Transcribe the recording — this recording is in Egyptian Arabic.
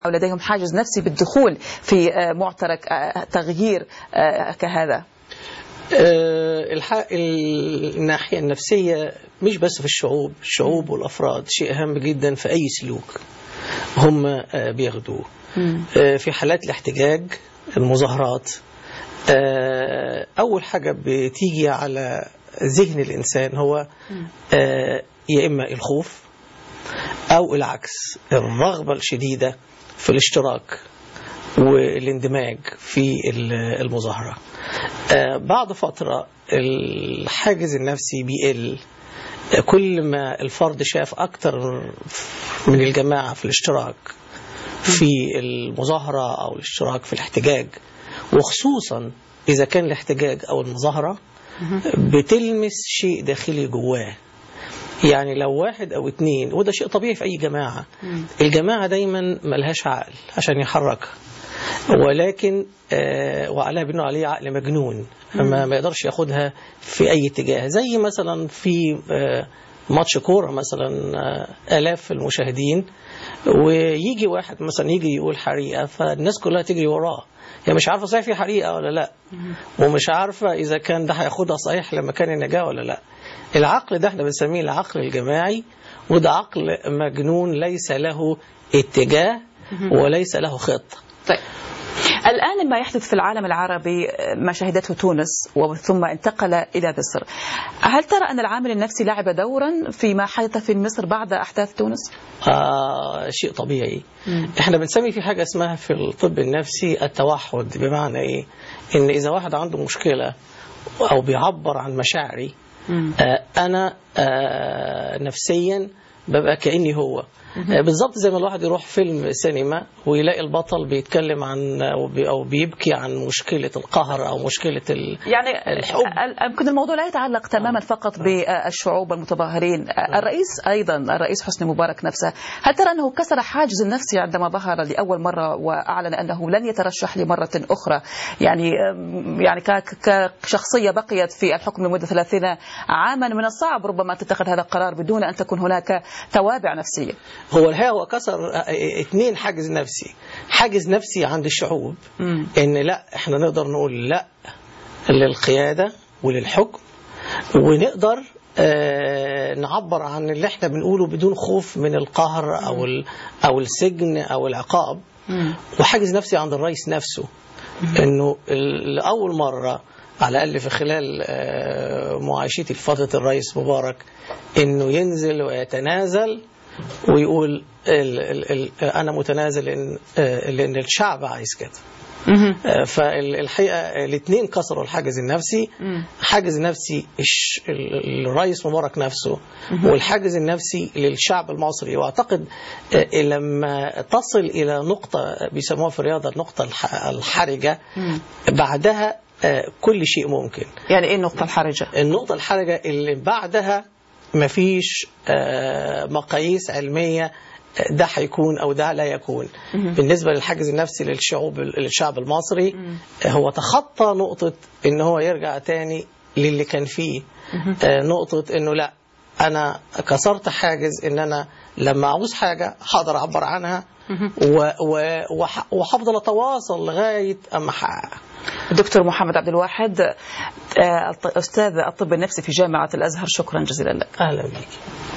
أو لديهم حاجز نفسي بالدخول في آه، معترك آه، تغيير آه، كهذا آه، الح- الناحية النفسية مش بس في الشعوب الشعوب والأفراد شيء أهم جدا في أي سلوك هم آه، بياخدوه آه، في حالات الاحتجاج المظاهرات آه، أول حاجة بتيجي على ذهن الإنسان هو آه، يا إما الخوف أو العكس الرغبة الشديدة في الاشتراك والاندماج في ال- المظاهرة آه، بعد فترة الحاجز النفسي بيقل آه، كل ما الفرد شاف أكتر من الجماعة في الاشتراك في المظاهرة أو الاشتراك في الاحتجاج وخصوصا إذا كان الاحتجاج أو المظاهرة بتلمس شيء داخلي جواه يعني لو واحد او اتنين وده شيء طبيعي في اي جماعة الجماعة دايما ملهاش عقل عشان يحركها ولكن آه وعليها بانه عليه عقل مجنون ما, ما يقدرش ياخدها في اي اتجاه زي مثلا في آه ماتش كورة مثلا آه آلاف المشاهدين ويجي واحد مثلا يجي يقول حريقة فالناس كلها تجري وراه هي مش عارفة صحيح في حريقة ولا لا ومش عارفة إذا كان ده هياخدها صحيح لمكان النجاة ولا لا العقل ده احنا بنسميه العقل الجماعي وده عقل مجنون ليس له اتجاه وليس له خطة طيب الآن ما يحدث في العالم العربي ما شهدته تونس وثم انتقل إلى مصر هل ترى أن العامل النفسي لعب دورا فيما حدث في مصر بعد أحداث تونس؟ آه شيء طبيعي احنا بنسمي في حاجة اسمها في الطب النفسي التوحد بمعنى ايه ان اذا واحد عنده مشكلة او بيعبر عن مشاعري آه انا آه نفسيا ببقى كاني هو آه بالظبط زي ما الواحد يروح فيلم سينما ويلاقي البطل بيتكلم عن او بي- أو بيبكي عن مشكله القهر او مشكله ال... يعني الحب. ال- يمكن الموضوع لا يتعلق تماما فقط بالشعوب والمتظاهرين الرئيس أيضا الرئيس حسني مبارك نفسه هل ترى أنه كسر حاجز النفسي عندما ظهر لأول مرة وأعلن أنه لن يترشح لمرة أخرى يعني يعني ك- ك- كشخصية بقيت في الحكم لمدة 30 عاما من الصعب ربما أن تتخذ هذا القرار بدون أن تكون هناك توابع نفسية هو الحقيقه هو كسر آه، اثنين حاجز نفسي حاجز نفسي عند الشعوب مم. ان لا احنا نقدر نقول لا للقياده وللحكم ونقدر آه، نعبر عن اللي احنا بنقوله بدون خوف من القهر او ال- او السجن او العقاب مم. وحاجز نفسي عند الرئيس نفسه انه ال- لاول مره على الاقل في خلال آه، معايشتي في فتره الرئيس مبارك انه ينزل ويتنازل ويقول ال ال ال انا متنازل لان آه، لان الشعب عايز كده مهم. آه، فالحقيقه الاثنين كسروا الحاجز النفسي مم. حاجز نفسي الش- ال- الرئيس مبارك نفسه والحاجز النفسي للشعب المصري واعتقد آه، لما تصل الى نقطه بيسموها في الرياضه النقطه الح- الحرجه مم. بعدها آه، كل شيء ممكن يعني إيه النقطة الحرجة؟ النقطة الحرجة اللي بعدها مفيش آه، مقاييس علمية آه، ده هيكون أو ده لا يكون بالنسبة للحاجز النفسي للشعوب للشعب المصري آه، هو تخطى نقطة إن هو يرجع تاني للي كان فيه آه، نقطة إنه لا أنا كسرت حاجز إن أنا لما أعوز حاجة هقدر أعبر عنها و- و- وح- وهفضل أتواصل لغاية أما أحققها الدكتور محمد عبد الواحد آه، أستاذ الطب النفسي في جامعة الأزهر شكرا جزيلا لك أهلا بك